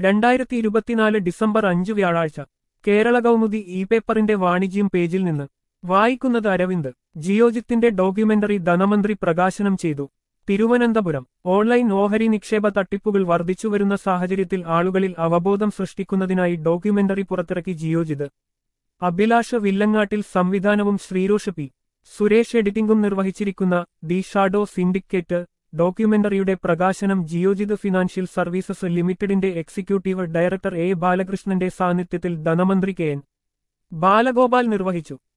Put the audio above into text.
രണ്ടായിരത്തി ഇരുപത്തിനാല് ഡിസംബർ അഞ്ച് വ്യാഴാഴ്ച കേരള കൗമുദി ഇ പേപ്പറിന്റെ വാണിജ്യം പേജിൽ നിന്ന് വായിക്കുന്നത് അരവിന്ദ് ജിയോജിത്തിന്റെ ഡോക്യുമെന്ററി ധനമന്ത്രി പ്രകാശനം ചെയ്തു തിരുവനന്തപുരം ഓൺലൈൻ ഓഹരി നിക്ഷേപ തട്ടിപ്പുകൾ വർദ്ധിച്ചുവരുന്ന സാഹചര്യത്തിൽ ആളുകളിൽ അവബോധം സൃഷ്ടിക്കുന്നതിനായി ഡോക്യുമെന്ററി പുറത്തിറക്കി ജിയോജിത് അഭിലാഷ വില്ലങ്ങാട്ടിൽ സംവിധാനവും ശ്രീരോഷ് പി സുരേഷ് എഡിറ്റിംഗും നിർവഹിച്ചിരിക്കുന്ന ദി ഷാഡോ സിൻഡിക്കേറ്റ് ഡോക്യുമെന്ററിയുടെ പ്രകാശനം ജിയോജിത് ഫിനാൻഷ്യൽ സർവീസസ് ലിമിറ്റഡിന്റെ എക്സിക്യൂട്ടീവ് ഡയറക്ടർ എ ബാലകൃഷ്ണന്റെ സാന്നിധ്യത്തിൽ ധനമന്ത്രി കെ എൻ ബാലഗോപാൽ നിർവഹിച്ചു